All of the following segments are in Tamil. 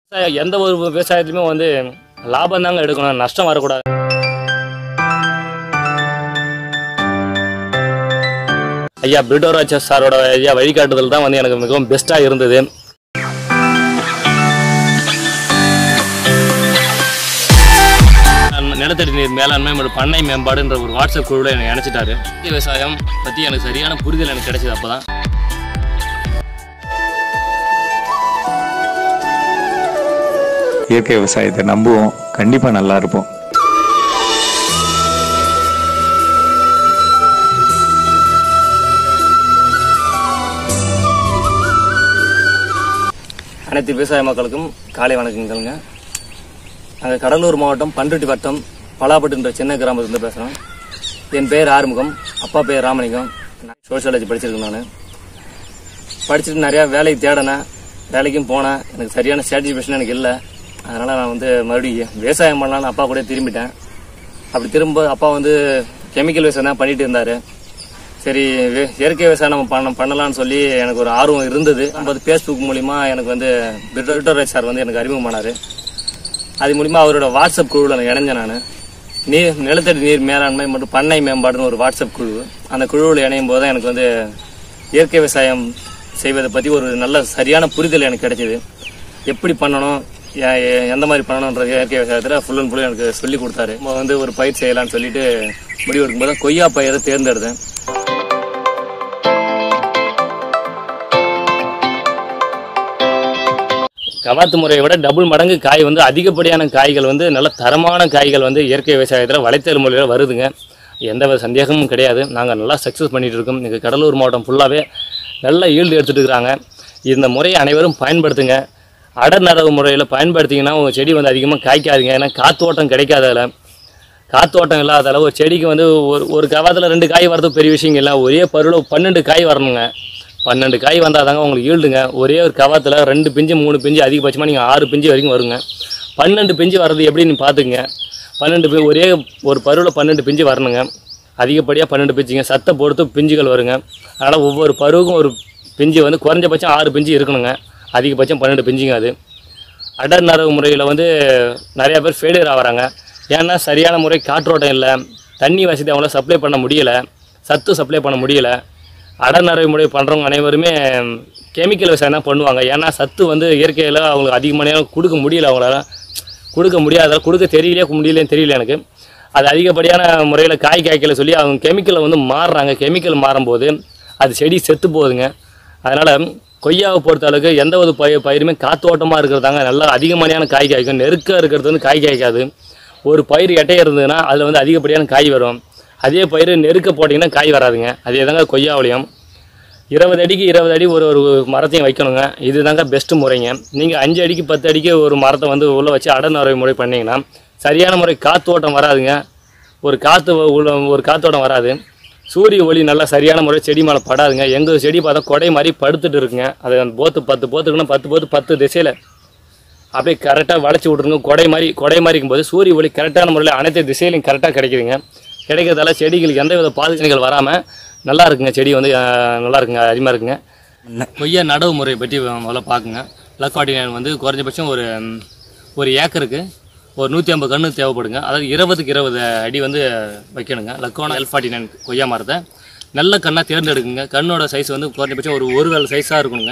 விவசாயம் எந்த ஒரு விவசாயத்துலையுமே வந்து லாபம் தாங்க எடுக்கணும் நஷ்டம் வரக்கூடாது ஐயா பிரிட்டோராஜ் சாரோட ஐயா வழிகாட்டுதல் தான் வந்து எனக்கு மிகவும் பெஸ்ட்டாக இருந்தது நிலத்தடி நீர் மேலாண்மை மற்றும் பண்ணை மேம்பாடுன்ற ஒரு வாட்ஸ்அப் குழுவில் எனக்கு இணைச்சிட்டாரு விவசாயம் பற்றி எனக்கு சரியான புரிதல் எனக்கு கிடைச்சது அப்போ தான் இயற்கை விவசாயத்தை நம்புவோம் கண்டிப்பா நல்லா இருப்போம் அனைத்து விவசாய மக்களுக்கும் காலை வணக்கங்கள்ங்க நாங்கள் கடலூர் மாவட்டம் பண்ருட்டி வட்டம் பலாப்பட்டுன்ற சின்ன கிராமத்துலேருந்து பேசுகிறோம் என் பேர் ஆறுமுகம் அப்பா பேர் ராமலிங்கம் நான் சோஷியாலஜி படிச்சிருக்கேன் நான் படிச்சுட்டு நிறையா வேலைக்கு தேடினேன் வேலைக்கும் போனேன் எனக்கு சரியான சாட்டிஸ்ஃபேக்ஷன் எனக்கு இல்லை அதனால் நான் வந்து மறுபடியும் விவசாயம் பண்ணலான்னு அப்பா கூட திரும்பிட்டேன் அப்படி திரும்ப அப்பா வந்து கெமிக்கல் விவசாயம் தான் பண்ணிட்டு இருந்தார் சரி வே- இயற்கை விவசாயம் நம்ம பண்ண பண்ணலாம்னு சொல்லி எனக்கு ஒரு ஆர்வம் இருந்தது நம்ம ஃபேஸ்புக் மூலிமா எனக்கு வந்து பிரிட்டோராஜ் சார் வந்து எனக்கு அறிமுகமானார் அது மூலிமா அவரோட வாட்ஸ்அப் குழுவில் நான் இணைஞ்சேன் நான் நீர் நிலத்தடி நீர் மேலாண்மை மற்றும் பண்ணை மேம்பாடுன்னு ஒரு வாட்ஸ்அப் குழு அந்த குழுவில் இணையும் போது தான் எனக்கு வந்து இயற்கை விவசாயம் செய்வதை பற்றி ஒரு நல்ல சரியான புரிதல் எனக்கு கிடைச்சிது எப்படி பண்ணணும் எ- எ- எந்த மாதிரி பண்ணணுன்றது இயற்கை விவசாயத்தில் ஃபுல் அண்ட் ஃபுல் எனக்கு சொல்லி கொடுத்தாரு நம்ம வந்து ஒரு பயிர் செய்யலாம்னு சொல்லிட்டு முடிவு எடுக்கும்போது தான் கொய்யா பயிரை தேர்ந்தெடுத்தேன் கவாத்து முறையை விட டபுள் மடங்கு காய் வந்து அதிகப்படியான காய்கள் வந்து நல்ல தரமான காய்கள் வந்து இயற்கை விவசாயத்தில் வலைத்தல் முறையில் வருதுங்க எந்த வித சந்தேகமும் கிடையாது நாங்கள் நல்லா சக்ஸஸ் பண்ணிட்டு இருக்கோம் இங்கே கடலூர் மாவட்டம் ஃபுல்லாகவே நல்ல ஈல்டு எடுத்துகிட்டு இருக்கிறாங்க இந்த முறையை அனைவரும் பயன்படுத்துங்க அடர் நடவு முறையில் பயன்படுத்திங்கன்னா உங்கள் செடி வந்து அதிகமாக காய்க்காதுங்க ஏன்னா காத்தோட்டம் கிடைக்காததில் காத்தோட்டம் இல்லாதால ஒரு செடிக்கு வந்து ஒரு ஒரு கவாத்தில் ரெண்டு காய் வரது பெரிய விஷயம் இல்லை ஒரே பருவில் பன்னெண்டு காய் வரணுங்க பன்னெண்டு காய் வந்தால் தாங்க உங்களுக்கு ஈல்டுங்க ஒரே ஒரு கவாத்தில் ரெண்டு பிஞ்சு மூணு பிஞ்சு அதிகபட்சமாக நீங்கள் ஆறு பிஞ்சு வரைக்கும் வருங்க பன்னெண்டு பிஞ்சு வர்றது எப்படின்னு பார்த்துங்க பன்னெண்டு பி- ஒரே ஒரு பருவில் பன்னெண்டு பிஞ்சு வரணுங்க அதிகப்படியாக பன்னெண்டு பிஞ்சுங்க சத்தை பொறுத்து பிஞ்சுகள் வருங்க அதனால் ஒவ்வொரு பருவுக்கும் ஒரு பிஞ்சு வந்து குறைஞ்சபட்சம் ஆறு பிஞ்சு இருக்கணுங்க அதிகபட்சம் பன்னெண்டு பிஞ்சுங்க அது அடர் நரவு முறையில் வந்து நிறைய பேர் ஃபெயிலியர் ஆகுறாங்க ஏன்னா சரியான முறை காற்றோட்டம் இல்லை தண்ணி வசதி அவங்களால சப்ளை பண்ண முடியல சத்து சப்ளை பண்ண முடியல அடர் நரவு முறை பண்ணுறவங்க அனைவருமே கெமிக்கல் விவசாயம் தான் பண்ணுவாங்க ஏன்னா சத்து வந்து இயற்கையில் அவங்களுக்கு அதிகமான நேரம் கொடுக்க முடியல அவங்களால கொடுக்க முடியாத கொடுக்க தெரியலையே முடியலைன்னு தெரியல எனக்கு அது அதிகப்படியான முறையில் காய் காய்க்கல சொல்லி அவங்க கெமிக்கலை வந்து மாறுறாங்க கெமிக்கல் மாறும்போது அது செடி செத்து போகுதுங்க அதனால் கொய்யாவை பொறுத்த அளவுக்கு எந்த ஒரு பயிர் பயிருமே காத்தோட்டமாக இருக்கிறதாங்க நல்லா அதிகமான காய் காய்க்கும் நெருக்க இருக்கிறது வந்து காய் காய்க்காது ஒரு பயிர் எட்டையாக இருந்ததுன்னா அதில் வந்து அதிகப்படியான காய் வரும் அதே பயிர் நெருக்க போட்டிங்கன்னா காய் வராதுங்க அதே தாங்க கொய்யாவிலையும் இருபது அடிக்கு இருபது அடி ஒரு ஒரு மரத்தையும் வைக்கணுங்க இதுதாங்க பெஸ்ட் முறைங்க நீங்கள் அஞ்சு அடிக்கு பத்து அடிக்கு ஒரு மரத்தை வந்து உள்ளே வச்சு அடநுறை முறை பண்ணீங்கன்னா சரியான முறை காத்தோட்டம் வராதுங்க ஒரு காற்று உள்ள ஒரு காத்தோட்டம் வராது சூரிய ஒளி நல்லா சரியான முறை செடி மேலே படாதுங்க எங்கள் செடி பார்த்தா கொடை மாதிரி படுத்துட்டு இருக்குங்க அது அந்த போத்து பத்து போத்துக்குன்னா பத்து போத்து பத்து திசையில் அப்படியே கரெக்டாக வளைச்சி விட்ருங்க கொடை மாதிரி கொடை மாதிரி இருக்கும்போது சூரிய ஒளி கரெக்டான முறையில் அனைத்து திசையிலையும் கரெக்டாக கிடைக்குதுங்க கிடைக்கிறதால செடிகளுக்கு எந்த வித பாதிப்புகள் வராமல் நல்லா இருக்குங்க செடி வந்து அஹ், நல்லா இருக்குங்க அருமையாக இருக்குங்க கொய்யா நடவு முறையை பற்றி முதல்ல பார்க்குங்க லக் ஃபார்ட்டி நைன் வந்து குறைஞ்சபட்சம் ஒரு ம், ஒரு ஏக்கருக்கு ஒரு நூற்றி ஐம்பது கன்று தேவைப்படுங்க அதாவது இருபதுக்கு இருபது அடி வந்து வைக்கணுங்க லக்கோனா எல் ஃபார்ட்டி நைன் கொய்யா மரத்தை நல்ல கண்ணாக தேர்ந்தெடுக்குங்க கண்ணோட சைஸ் வந்து குறைஞ்சபட்சம் ஒரு ஒரு வேலை சைஸாக இருக்கணுங்க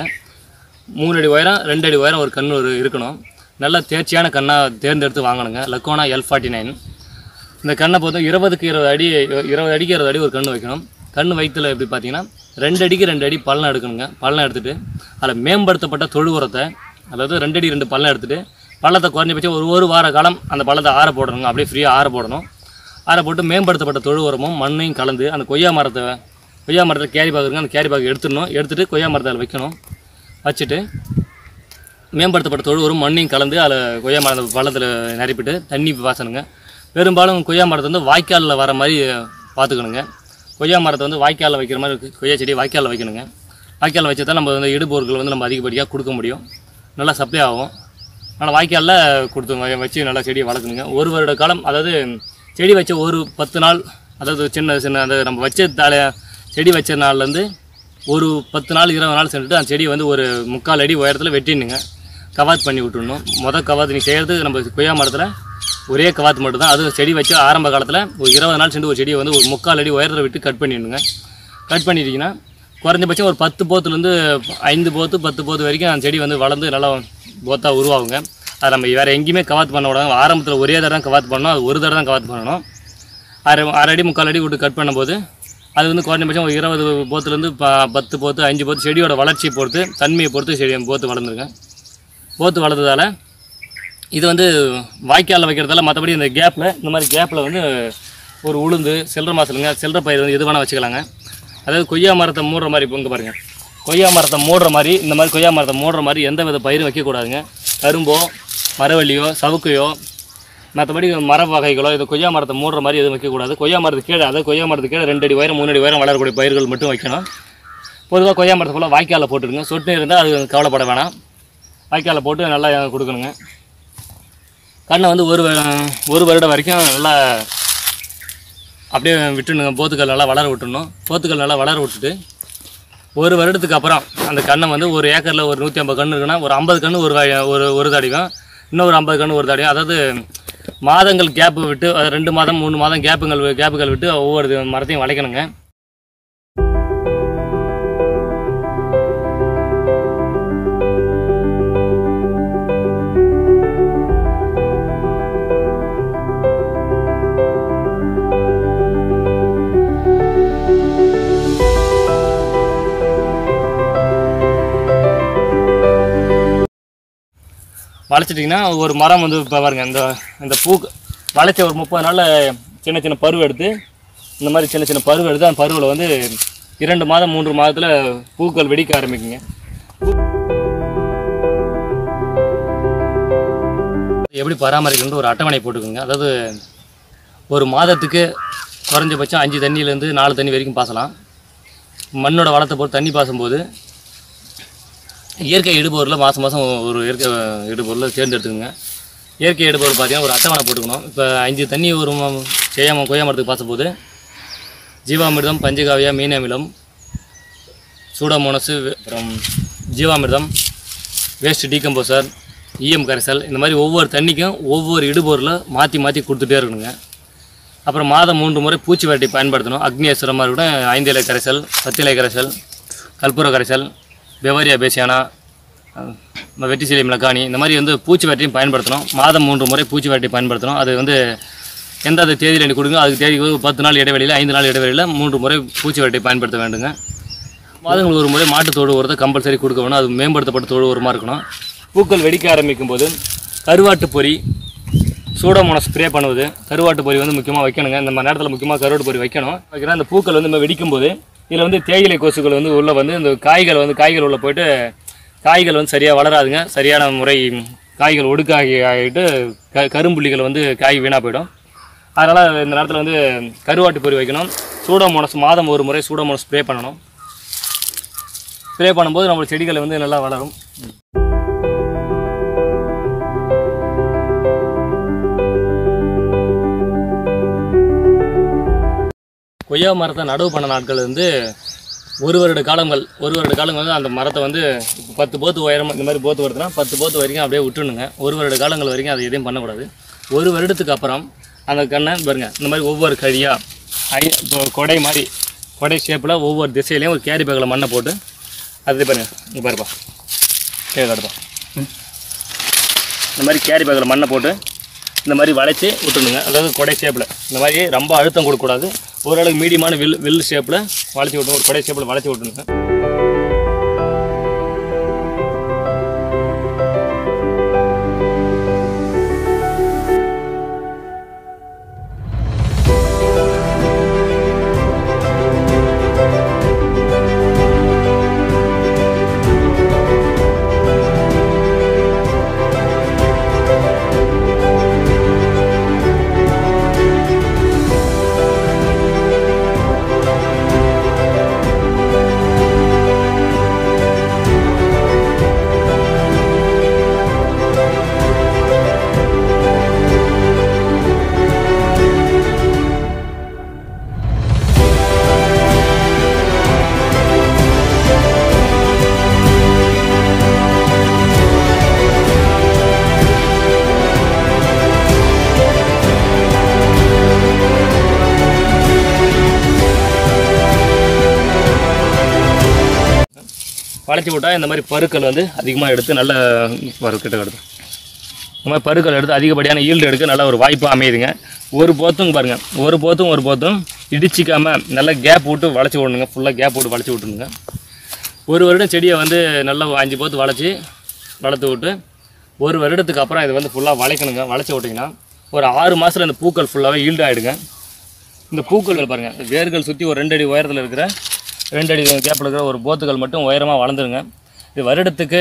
மூணு அடி உயரம் ரெண்டு அடி உயரம் ஒரு கன்று ஒரு இருக்கணும் நல்ல தேர்ச்சியான கண்ணாக தேர்ந்தெடுத்து வாங்கணுங்க லக்கோனா எல் ஃபார்ட்டி நைன் இந்த கண்ணை பொறுத்த இருபதுக்கு இருபது அடி இருபது அடிக்கு இருபது அடி ஒரு கன்று வைக்கணும் கன்று வயிற்றுல எப்படி பார்த்தீங்கன்னா ரெண்டு அடிக்கு ரெண்டு அடி பள்ளம் எடுக்கணுங்க பள்ளம் எடுத்துட்டு அதில் மேம்படுத்தப்பட்ட தொழு உரத்தை அதாவது ரெண்டு அடி ரெண்டு பள்ளம் எடுத்துட்டு பள்ளத்தை குறைஞ்சபட்சம் ஒரு ஒரு வார காலம் அந்த பள்ளத்தை ஆற போடணுங்க அப்படியே ஃப்ரீயாக ஆற போடணும் ஆற போட்டு மேம்படுத்தப்பட்ட தொழு உரமும் மண்ணையும் கலந்து அந்த கொய்யா மரத்தை கொய்யா மரத்தை கேரி பாக் இருக்குங்க அந்த கேரி பாக் எடுத்துடணும் எடுத்துட்டு கொய்யா மரத்தை அதில் வைக்கணும் வச்சுட்டு மேம்படுத்தப்பட்ட தொழு உரம் மண்ணையும் கலந்து அதில் கொய்யா மரம் பள்ளத்தில் நிரப்பிட்டு தண்ணி பாசணுங்க பெரும்பாலும் கொய்யா மரத்தை வந்து வாய்க்காலில் வர மாதிரி பார்த்துக்கணுங்க கொய்யா மரத்தை வந்து வாய்க்காலில் வைக்கிற மாதிரி இருக்கு. கொய்யா செடி வாய்க்காலில் வைக்கணுங்க வாய்க்காலில் வச்சு தான் நம்ம வந்து இடுபொருட்கள் வந்து நம்ம அதிகப்படியாக கொடுக்க முடியும் நல்லா சப்ளை ஆகும் ஆனால் வாய்க்காலில் கொடுத்து வ- வச்சு நல்லா செடியை வளர்க்கணுங்க ஒரு வருட காலம் அதாவது செடி வச்ச ஒரு பத்து நாள் அதாவது சின்ன சின்ன அந்த நம்ம வச்ச தலை செடி வச்ச நாள்லேருந்து ஒரு பத்து நாள் இருபது நாள் சென்றுட்டு அந்த செடியை வந்து ஒரு முக்கால் அடி உயரத்தில் வெட்டினுங்க கவாத் பண்ணி விட்டுடணும் மொதல் கவாத் நீ செய்கிறது நம்ம கொய்யா மரத்தில் ஒரே கவாத்து மட்டும் தான் அதுவும் செடி வச்சு ஆரம்ப காலத்தில் ஒரு இருபது நாள் சென்று ஒரு செடியை வந்து ஒரு முக்கால் அடி உயரத்தில் விட்டு கட் பண்ணிடணுங்க கட் பண்ணிட்டீங்கன்னா குறைஞ்சபட்சம் ஒரு பத்து போத்துலேருந்து ஐந்து போத்து பத்து போத்து வரைக்கும் அந்த செடி வந்து வளர்ந்து நல்லா போத்தா உருவாகுங்க அது நம்ம வேறு எங்கேயுமே கவாத்து பண்ண விடாது ஆரம்பத்தில் ஒரே தடவை தான் கவாத்து பண்ணணும் அது ஒரு தடவை தான் கவாத்து பண்ணணும் அரை அரை அடி முக்கால் அடி விட்டு கட் பண்ணும்போது அது வந்து குறைஞ்சபட்சம் ஒரு இருபது போத்துலேருந்து ப பத்து போத்து அஞ்சு போத்து செடியோட வளர்ச்சியை பொறுத்து தன்மையை பொறுத்து செடி போத்து வளர்ந்துருங்க போத்து வளர்ந்ததால் இது வந்து வாய்க்காலில் வைக்கிறதால மற்றபடி இந்த கேப்பில் இந்த மாதிரி கேப்பில் வந்து ஒரு உளுந்து சில்லற மாசலுங்க சில்லற பயிர் வந்து எது வேணால் வச்சுக்கலாங்க அதாவது கொய்யா மரத்தை மூடுற மாதிரி இப்போ இங்கே பாருங்கள் கொய்யா மரத்தை மூடுற மாதிரி இந்த மாதிரி கொய்யா மரத்தை மூடுற மாதிரி எந்த வித பயிரும் வைக்கக்கூடாதுங்க கரும்போ மரவள்ளியோ சவுக்கையோ மற்றபடி மர வகைகளோ இது கொய்யா மரத்தை மூடுற மாதிரி எதுவும் வைக்கக்கூடாது கொய்யா மரத்துக்கு கீழே அதாவது கொய்யா மரத்துக்கு கீழே ரெண்டு அடி உயரம் மூணு அடி உயரம் வளரக்கூடிய பயிர்கள் மட்டும் வைக்கணும் பொதுவாக கொய்யா மரத்தை ஃபுல்லாக வாய்க்காலில் போட்டுடுங்க சொட்டு நீர் இருந்தால் அது கவலைப்பட வேணாம் வாய்க்காலில் போட்டு நல்லா கொடுக்கணுங்க கண்ணை வந்து ஒரு வ- ஒரு வருடம் வரைக்கும் நல்லா அப்படியே விட்டுணுங்க போத்துக்கள் நல்லா வளர விட்டுணும் போத்துக்கள் நல்லா வளர விட்டுட்டு ஒரு வருடத்துக்கு அப்புறம் அந்த கண்ணை வந்து ஒரு ஏக்கரில் ஒரு நூற்றி ஐம்பது கன்று இருக்குன்னா ஒரு ஐம்பது கன்று ஒரு வய- ஒரு ஒரு தடிக்கும் இன்னொரு ஐம்பது கன்று ஒரு தடிக்கும் அதாவது மாதங்கள் கேப்பு விட்டு அது ரெண்டு மாதம் மூணு மாதம் கேப்புகள் வி- கேப்புகள் விட்டு ஒவ்வொரு இது மரத்தையும் வளைக்கணுங்க வளைச்சிட்டிங்கன்னா ஒரு மரம் வந்து இப்போ பாருங்க இந்த இந்த பூ வளைச்ச ஒரு முப்பது நாளில் சின்ன சின்ன பருவு எடுத்து இந்த மாதிரி சின்ன சின்ன பருவு எடுத்து அந்த பருவில் வந்து இரண்டு மாதம் மூன்று மாதத்தில் பூக்கள் வெடிக்க ஆரம்பிக்குங்க எப்படி பராமரிக்கணும்னு ஒரு அட்டவணை போட்டுக்கோங்க அதாவது ஒரு மாதத்துக்கு குறைஞ்சபட்சம் அஞ்சு தண்ணியிலேருந்து நாலு தண்ணி வரைக்கும் பாசலாம் மண்ணோட வளத்தை பொறுத்து தண்ணி பாசும்போது இயற்கை இடுபொருளில் மாதம் மாதம் ஒரு இயற்கை இடுபொருளை தேர்ந்தெடுத்துக்கோங்க இயற்கை இடுபொருள் பார்த்தீங்கன்னா ஒரு அட்டவணை போட்டுக்கணும் இப்போ அஞ்சு தண்ணி ஒரு ம- செய்யாம கொய்யா மரத்துக்கு பாசும்போது ஜீவாமிர்தம் பஞ்சகாவியா மீன் அமிலம் சூடோமோனஸு அப்புறம் ஜீவாமிர்தம் வேஸ்ட் டீகம்போசர் இஎம் கரைசல் இந்த மாதிரி ஒவ்வொரு தண்ணிக்கும் ஒவ்வொரு இடுபொருளை மாற்றி மாற்றி கொடுத்துட்டே இருக்கணுங்க அப்புறம் மாதம் மூன்று முறை பூச்சி விரட்டி பயன்படுத்தணும் அக்னியசுரமாக இருக்கட்டும் ஐந்து இலை கரைசல் பத்து இலை கரைசல் கற்பூர கரைசல் பெவரியா பேசியானா அஹ் வெட்டிசிலி மிளகாணி இந்த மாதிரி வந்து பூச்சி விரட்டியும் பயன்படுத்தணும் மாதம் மூன்று முறை பூச்சி விரட்டி பயன்படுத்தணும் அது வந்து எந்தெந்த தேதியில் எனக்கு கொடுங்க அதுக்கு தேதி ஒரு பத்து நாள் இடைவெளியில் ஐந்து நாள் இடைவெளியில் மூன்று முறை பூச்சி விரட்டி பயன்படுத்த வேண்டுங்க மாதங்களுக்கு ஒரு முறை மாட்டு தோடு உரத்தை கம்பல்சரி கொடுக்க வேணும் அது மேம்படுத்தப்பட்ட தோடு உரமாக இருக்கணும் பூக்கள் வெடிக்க ஆரம்பிக்கும் போது கருவாட்டு பொறி சூடோமோனஸ் ஸ்ப்ரே பண்ணுவது கருவாட்டு பொறி வந்து முக்கியமாக வைக்கணுங்க இந்த மாதிரி நேரத்தில் முக்கியமாக கருவாட்டு பொறி வைக்கணும் வைக்கிறா அந்த பூக்கள் வந்து நம்ம வெடிக்கும் போது இதில் வந்து தேயிலை கொசுக்கள் வந்து உள்ளே வந்து இந்த காய்கள் வந்து காய்கள் உள்ளே போயிட்டு காய்கள் வந்து சரியாக வளராதுங்க சரியான முறை காய்கள் ஒடுக்காகி ஆகிட்டு க கரும்புள்ளிகள் வந்து காய் வீணாக போயிடும் அதனால் இந்த நேரத்தில் வந்து கருவாட்டு பொறி வைக்கணும் சூடோமோனஸ் மாதம் ஒரு முறை சூடோமோனஸ் ஸ்ப்ரே பண்ணணும் ஸ்ப்ரே பண்ணும்போது நம்ம செடிகள் வந்து நல்லா வளரும் கொய்யா மரத்தை நடவு பண்ண நாட்கள் வந்து ஒரு வருட காலங்கள் ஒரு வருட காலங்கள் வந்து அந்த மரத்தை வந்து இப்ப பத்து போத்து உயரம் இந்த மாதிரி போத்து வருதுன்னா பத்து போத்து வரைக்கும் அப்படியே விட்டுணுங்க ஒரு வருட காலங்கள் வரைக்கும் அதை எதையும் பண்ணக்கூடாது ஒரு வருடத்துக்கு அப்புறம் அந்த கண்ணை பாருங்க இந்த மாதிரி ஒவ்வொரு கழியாக ஐ இப்போ கொடை மாதிரி கொடை ஷேப்பில் ஒவ்வொரு திசையிலையும் ஒரு கேரி பேக்கில் மண்ணை போட்டு அது பாருங்க இங்கே பாருப்பா கீழே காட்டுப்பா இந்த மாதிரி கேரி பேக்கில் மண்ணை போட்டு இந்த மாதிரி வளைச்சி விட்டுணுங்க அதாவது கொடை ஷேப்பில் இந்த மாதிரி ரொம்ப அழுத்தம் கொடுக்கக்கூடாது ஓரளவுக்கு மீடியமான வில் வில் ஷேப்பில் வளைச்சி விட்டணும் ஒரு கொடை ஷேப்பில் வளைச்சி விட்டுணுங்க வளைச்சி விட்டால் இந்த மாதிரி பருக்கள் வந்து அதிகமாக எடுத்து நல்ல பருக்கிட்ட எடுத்து இந்த மாதிரி பருக்கள் எடுத்து அதிகப்படியான ஈல்டு எடுக்க நல்ல ஒரு வாய்ப்பு அமையுதுங்க ஒரு போத்தும் பாருங்கள் ஒரு போத்தும் ஒரு போத்தும் இடிச்சிக்காமல் நல்லா கேப் விட்டு வளைச்சி விடணுங்க ஃபுல்லாக கேப் விட்டு வளைச்சி விட்டுணுங்க ஒரு வருடம் செடியை வந்து நல்லா அஞ்சு போத்து வளைச்சி வளர்த்து விட்டு ஒரு வருடத்துக்கு அப்புறம் இதை வந்து ஃபுல்லாக வளைக்கணுங்க வளைச்சி விட்டிங்கன்னா ஒரு ஆறு மாதத்தில் இந்த பூக்கள் ஃபுல்லாகவே ஈல்டு ஆகிடுங்க இந்த பூக்கள் பாருங்கள் வேர்கள் சுற்றி ஒரு ரெண்டு அடி உயரத்தில் இருக்கிற ரெண்டு அடி கேப்பில் இருக்கிற ஒரு போத்துகள் மட்டும் உயரமாக வளர்ந்துருங்க இது வருடத்துக்கு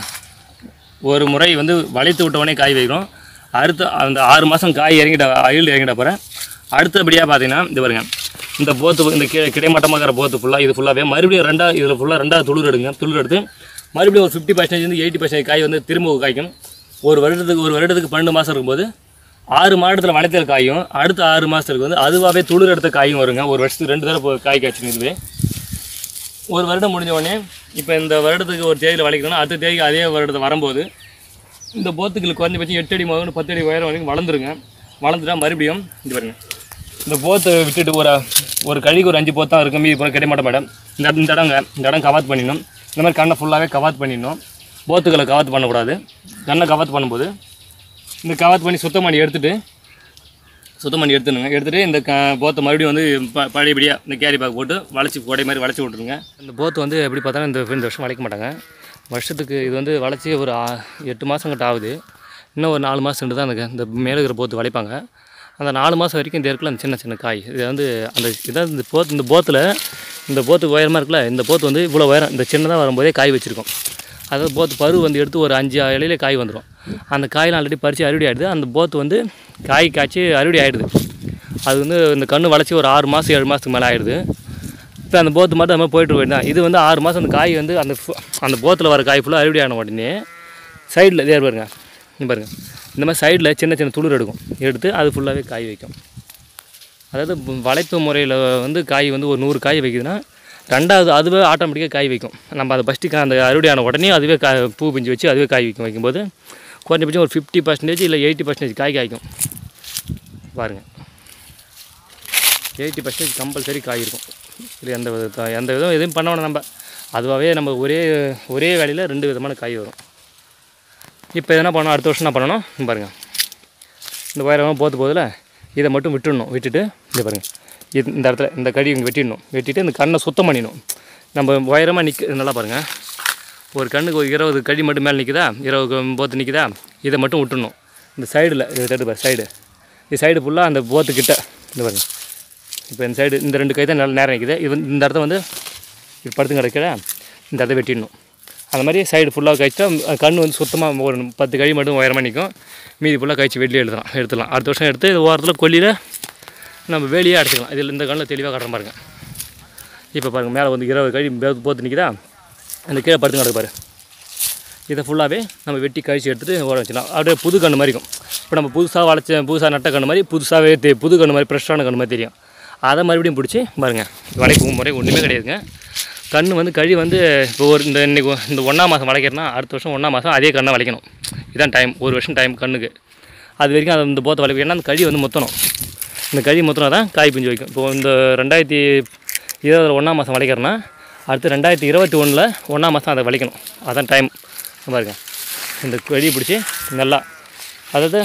ஒரு முறை வந்து வளைத்து விட்டவொடனே காய் வைக்கிறோம் அடுத்து அந்த ஆறு மாதம் காய் இறங்கிட்ட அயில் இறங்கிட்ட அப்புறம் அடுத்தபடியாக பார்த்தீங்கன்னா இது பாருங்க இந்த போத்து இந்த கீழே கிடைமட்டமாக இருக்கிற போத்து ஃபுல்லாக இது ஃபுல்லாகவே மறுபடியும் ரெண்டா இதில் ஃபுல்லாக ரெண்டாவது துளிர் எடுங்க துளிர் எடுத்து மறுபடியும் ஒரு ஃபிஃப்டி பர்சன்டேஜ் வந்து எயிட்டி பர்சன்டேஜ் காய் வந்து திரும்ப காய்க்கும் ஒரு வருடத்துக்கு ஒரு வருடத்துக்கு பன்னெண்டு மாதம் இருக்கும்போது ஆறு மாதத்தில் வளைத்தல் காயும் அடுத்த ஆறு மாதத்துக்கு வந்து அதுவாகவே துளிர் எடுத்த காயும் வருங்க ஒரு வருஷத்துக்கு ரெண்டு தடவை போ- காய் காய்ச்சிங்க இதுவே ஒரு வருடம் முடிஞ்ச உடனே இப்போ இந்த வருடத்துக்கு ஒரு தேதியில் வளைக்கணும் அடுத்த தேதிக்கு அதே வருடத்தை வரும்போது இந்த போத்துக்கள் குறைஞ்சபட்சம் எட்டு அடி முதல்ல பத்து அடி உயரம் வரைக்கும் வளர்ந்துருங்க வளர்ந்துட்டா மறுபடியும் இது பாருங்க இந்த போத்தை விட்டுட்டு ஒரு ஒரு கழிக்கு ஒரு அஞ்சு போத்தான் இருக்கும் மீதி போல கிடைக்க மாட்டோம் மேடம் இந்த இடம் இந்த இடங்க இந்த இடம் கவாத் பண்ணிடணும் இந்த மாதிரி கண்ணை ஃபுல்லாகவே கவாத் பண்ணிடணும் போத்துக்களை கவாத் பண்ணக்கூடாது கண்ணை கவாத் பண்ணும்போது இந்த கவாத் பண்ணி சுத்தம் பண்ணி எடுத்துட்டு சுத்தம் பண்ணி எடுத்துணுங்க எடுத்துகிட்டு இந்த க போத்தை மறுபடியும் வந்து ப பழையபடியாக இந்த கேரி பேக் போட்டு வளைச்சி கொடை மாதிரி வளைச்சி விட்ருங்க இந்த போத்து வந்து எப்படி பார்த்தாலும் இந்த இந்த வருஷம் வளைக்க மாட்டாங்க வருஷத்துக்கு இது வந்து வளைச்சி ஒரு ஆ- எட்டு மாதம் கிட்ட ஆகுது இன்னும் ஒரு நாலு மாதம் தான் அந்த இந்த மேலே இருக்கிற போத்து வளைப்பாங்க அந்த நாலு மாதம் வரைக்கும் இந்த இருக்குல்ல அந்த சின்ன சின்ன காய் இது வந்து அந்த இதான் இந்த போத்து இந்த போத்தில் இந்த போத்து உயரமாக இருக்குல்ல இந்த போத்து வந்து இவ்வளோ உயரம் இந்த சின்னதாக வரும்போதே காய் வச்சுருக்கோம் அதாவது போத்து பரு வந்து எடுத்து ஒரு அஞ்சு இலையில காய் வந்துடும் அந்த காயெல்லாம் ஆல்ரெடி பறித்து அறுவடை ஆகிடுது அந்த போத்து வந்து காய் காய்ச்சி அறுவடை ஆகிடுது அது வந்து இந்த கன்று வளைச்சி ஒரு ஆறு மாதம் ஏழு மாதத்துக்கு மேலே ஆயிடுது இப்போ அந்த போத்து மட்டும் அது மாதிரி போயிட்டு போயிட்டு இது வந்து ஆறு மாதம் அந்த காய் வந்து அந்த ஃபு- அந்த போத்தில் வர காய் ஃபுல்லாக அறுவடை ஆன உடனே சைடில் இதே பாருங்க இங்க பாருங்க இந்த மாதிரி சைடில் சின்ன சின்ன துளிர் எடுக்கும் எடுத்து அது ஃபுல்லாகவே காய் வைக்கும் அதாவது ப- வளைப்பு முறையில் வந்து காய் வந்து ஒரு நூறு காய் வைக்குதுன்னா ரெண்டாவது அதுவே ஆட்டோமேட்டிக்காக காய் வைக்கும் நம்ம அதை ஃபஸ்ட்டு அந்த அறுவடையான உடனே அதுவே கா பூ பிஞ்சு வச்சு அதுவே காய் வைக்கும் வைக்கும்போது குறைஞ்சபட்சம் ஒரு ஃபிஃப்டி பர்சன்டேஜ் இல்லை எயிட்டி பர்சன்டேஜ் காய் காய்க்கும் பாருங்கள் எயிட்டி பர்சன்டேஜ் கம்பல்சரி காய் இருக்கும் இது எந்த வித எந்த விதம் எதுவும் பண்ண வேணாம் நம்ம அதுவாகவே நம்ம ஒரே ஒரே வேலையில் ரெண்டு விதமான காய் வரும் இப்போ என்ன பண்ணணும் அடுத்த வருஷம் என்ன பண்ணணும் இங்க பாருங்க இந்த உயரமாக போத்து போதில் இதை மட்டும் விட்டுடணும் விட்டுட்டு இங்கே பாருங்க இது இந்த இடத்துல இந்த கடி இங்கே வெட்டிடணும் வெட்டிட்டு இந்த கண்ணை சுத்தம் பண்ணிடணும் நம்ம உயரமாக நிற்க நல்லா பாருங்கள் ஒரு கண்ணுக்கு ஒரு இருபது கடி மட்டும் மேலே நிற்குதா இருபது போத்து நிற்குதா இதை மட்டும் விட்டுடணும் இந்த சைடில் இதை தட்டு பாரு சைடு இது சைடு ஃபுல்லாக அந்த போத்துக்கிட்ட இந்த பாருங்க இப்போ இந்த சைடு இந்த ரெண்டு கை தான் நல்ல நேரம் நிற்குது இது வந்து இந்த இடத்த வந்து இது படுத்து கிடக்கிற இந்த இடத்த வெட்டிடணும் அந்த மாதிரி சைடு ஃபுல்லாக கழிச்சா கண் வந்து சுத்தமாக ஒரு பத்து கழி மட்டும் உயரமாக நிற்கும் மீதி ஃபுல்லாக கழிச்சு வெளியே எழுதலாம் எடுத்துடலாம் அடுத்த வருஷம் எடுத்து இது ஓரத்தில் கொல்லியில் நம்ம வேலியே அடிச்சுக்கலாம் இதில் இந்த கண்ணில் தெளிவாக கட்டுற பாருங்க இப்போ பாருங்கள் மேலே வந்து இருபது கழி பே- போத்து நிற்குதா அந்த கீழே படுத்து கிடக்கு பாரு இதை ஃபுல்லாகவே நம்ம வெட்டி கழிச்சு எடுத்துகிட்டு ஓட வச்சிடலாம் அப்படியே புது கன்று மாதிரி இருக்கும் இப்போ நம்ம புதுசாக வளைச்ச புதுசாக நட்ட கன்று மாதிரி புதுசாகவே தெ புது கன்று மாதிரி ஃப்ரெஷ்ஷான கன்று மாதிரி தெரியும் அதை மறுபடியும் பிடிச்சி பாருங்கள் வளைக்கும் முறை ஒன்றுமே கிடையாதுங்க கன்று வந்து கழி வந்து இப்போ ஒரு இந்த இன்னைக்கு ஒ- இந்த ஒன்றாம் மாதம் வளைக்கிறனா அடுத்த வருஷம் ஒன்றாம் மாதம் அதே கண்ணை வளைக்கணும் இதான் டைம் ஒரு வருஷம் டைம் கண்ணுக்கு அது வரைக்கும் அது இந்த போத்தை வளைக்கும் ஏன்னா அந்த கழி வந்து முத்தணும் இந்த கழி முத்தினா தான் காய் பிஞ்சு வைக்கும் இப்போ இந்த ரெண்டாயிரத்தி இருபதில் ஒன்றாம் மாதம் வளைக்கிறேன்னா அடுத்து ரெண்டாயிரத்தி இருபத்தி ஒன்றில் ஒன்றாம் மாதம் அதை வளைக்கணும் அதான் டைம் பாருங்க இந்த கழியை பிடிச்சி நல்லா அதாவது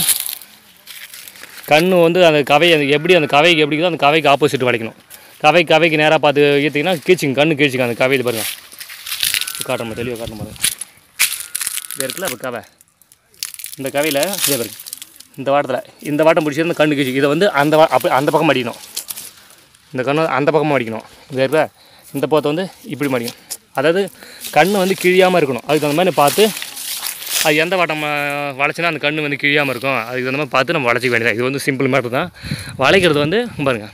கண் வந்து அந்த கவை அந்த எப்படி அந்த கவைக்கு எப்படி இருக்குதோ அந்த கவைக்கு ஆப்போசிட் வளைக்கணும் கவை கவைக்கு நேராக பார்த்து ஈர்த்திங்கன்னா கீழ்ச்சிங்க கண்ணு கீழ்ச்சிங்க அந்த கவையில் பாருங்க காட்டுறோம் தெளிவாக காட்டுறோம் பாருங்க இது இருக்குல்ல இப்போ கவை இந்த கவையில் இதே பாருங்க இந்த வாட்டத்தில் இந்த வாட்டம் பிடிச்சிருந்தா கண்ணு கீழ்ச்சி இதை வந்து அந்த வா அப்படி அந்த பக்கம் அடிக்கணும் இந்த கண்ணு அந்த பக்கமாக அடிக்கணும் இது இருக்கா இந்த போத்தை வந்து இப்படி மடிக்கணும் அதாவது கண் வந்து கிழியாமல் இருக்கணும் அதுக்கு தகுந்த மாதிரி பார்த்து அது எந்த வாட்டம் அஹ், வளைச்சினா அந்த கண் வந்து கிழியாமல் இருக்கும் அதுக்கு தகுந்த மாதிரி பார்த்து நம்ம வளைச்சிக்க வேண்டியது இது வந்து சிம்பிள் மேட்டர் தான் வளைக்கிறது வந்து பாருங்க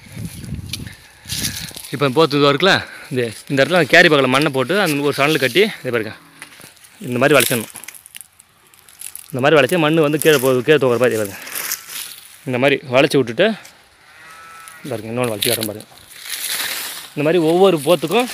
இப்போ போத்து இது இருக்குல்ல இது இந்த இடத்துல கேரி பக்கத்தில் மண்ணை போட்டு அந்த ஒரு சணல் கட்டி இதை பாருங்க இந்த மாதிரி வளைச்சிடணும் இந்த மாதிரி வளைச்சி மண் வந்து கீழே போகுது கீழே தோற மாதிரி பாருங்க இந்த மாதிரி வளைச்சி விட்டுட்டு பாருங்க இன்னொன்று வளைச்சி காட்டுறேன் பாருங்க இந்த மாதிரி ஒவ்வொரு போத்துக்கும்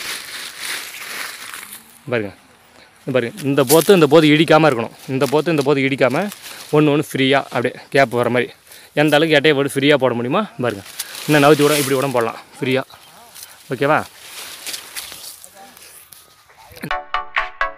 பாருங்க இந்த பாருங்க இந்த போத்து இந்த போத்து இடிக்காமல் இருக்கணும் இந்த போத்து இந்த போத்து இடிக்காமல் ஒன்று ஒன்று ஃப்ரீயாக அப்படியே கேப் வர மாதிரி எந்த அளவுக்கு எட்டையை போட்டு ஃப்ரீயாக போட முடியுமா பாருங்க இன்னும் நவுத்தி கூட இப்படி கூட போடலாம் ஃப்ரீயாக ஓகேவா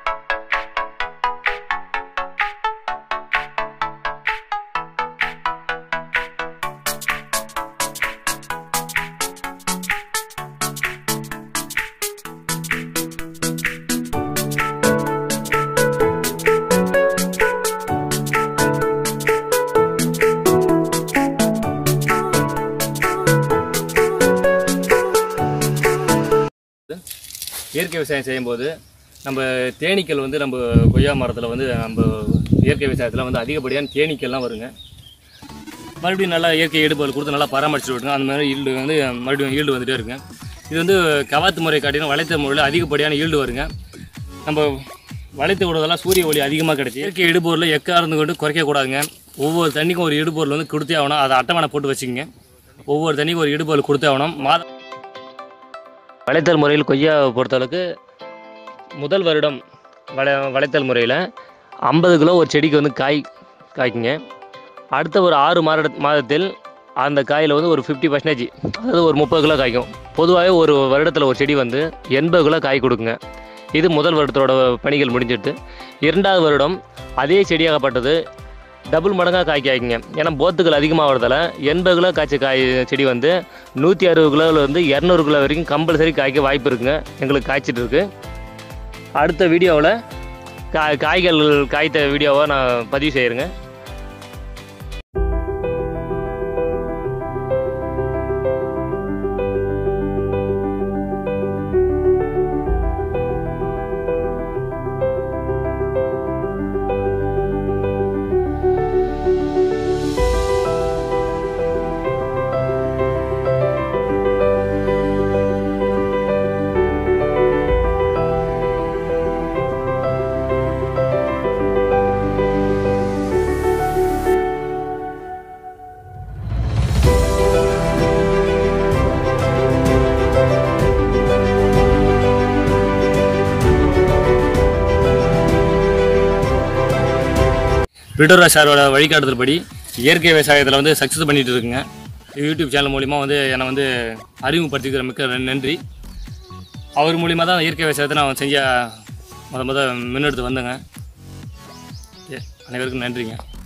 இயற்கை விவசாயம் செய்யும்போது நம்ம தேனீக்கள் வந்து நம்ம கொய்யா மரத்தில் வந்து நம்ம இயற்கை விவசாயத்தில் வந்து அதிகப்படியான தேனீக்கள்லாம் வருங்க மறுபடியும் நல்லா இயற்கை ஈடுபாடு கொடுத்து நல்லா பராமரிச்சுட்டு விட்டுங்க அந்த மாதிரி ஈல்டு வந்து மறுபடியும் ஈல்டு வந்துட்டே இருக்குங்க இது வந்து கவாத்து முறை காட்டிலும் வளைத்த முறையில் அதிகப்படியான ஈல்டு வருங்க நம்ம வளைத்து விடுறதெல்லாம் சூரிய ஒளி அதிகமாக கிடைச்சி இயற்கை இடுபொருளில் எக்காரந்து கொண்டு குறைக்கக்கூடாதுங்க ஒவ்வொரு தண்ணிக்கும் ஒரு இடுபொருள் வந்து கொடுத்தே ஆகணும் அதை அட்டவணை போட்டு வச்சுக்கோங்க ஒவ்வொரு தண்ணிக்கும் ஒரு இடுபொருள் கொடுத்தே ஆகணும் மாத வளைத்தல் முறையில் கொய்யாவை பொறுத்தளவுக்கு முதல் வருடம் வள வளைத்தல் முறையில் ஐம்பது கிலோ ஒரு செடிக்கு வந்து காய் காய்க்குங்க அடுத்த ஒரு ஆறு மாத மாதத்தில் அந்த காயில் வந்து ஒரு ஃபிஃப்டி பர்சன்டேஜ் அதாவது ஒரு முப்பது கிலோ காய்க்கும் பொதுவாகவே ஒரு வருடத்தில் ஒரு செடி வந்து எண்பது கிலோ காய் கொடுக்குங்க இது முதல் வருடத்தோட பணிகள் முடிஞ்சிட்டு இரண்டாவது வருடம் அதே செடியாகப்பட்டது டபுள் மடங்காக காய் காய்க்குங்க ஏன்னா போத்துக்கள் அதிகமாக வரதால எண்பது கிலோ காய்ச்ச காய் செடி வந்து நூற்றி அறுபது கிலோவில் வந்து இரநூறு கிலோ வரைக்கும் கம்பல்சரி காய்க்க வாய்ப்பு இருக்குங்க எங்களுக்கு காய்ச்சிட்டு இருக்கு அடுத்த வீடியோவில் கா காய்கள் காய்த்த வீடியோவை நான் பதிவு செய்கிறேங்க விடோரா சாரோட வழிகாட்டுதல் படி இயற்கை விவசாயத்தில் வந்து சக்ஸஸ் பண்ணிட்டு இருக்குங்க யூடியூப் சேனல் மூலிமா வந்து என்னை வந்து அறிமுகப்படுத்திக்கிற மிக்க நன்றி அவர் மூலிமா தான் இயற்கை விவசாயத்தை நான் செஞ்ச முத முத முன்னெடுத்து வந்தேங்க ஏ, அனைவருக்கும் நன்றிங்க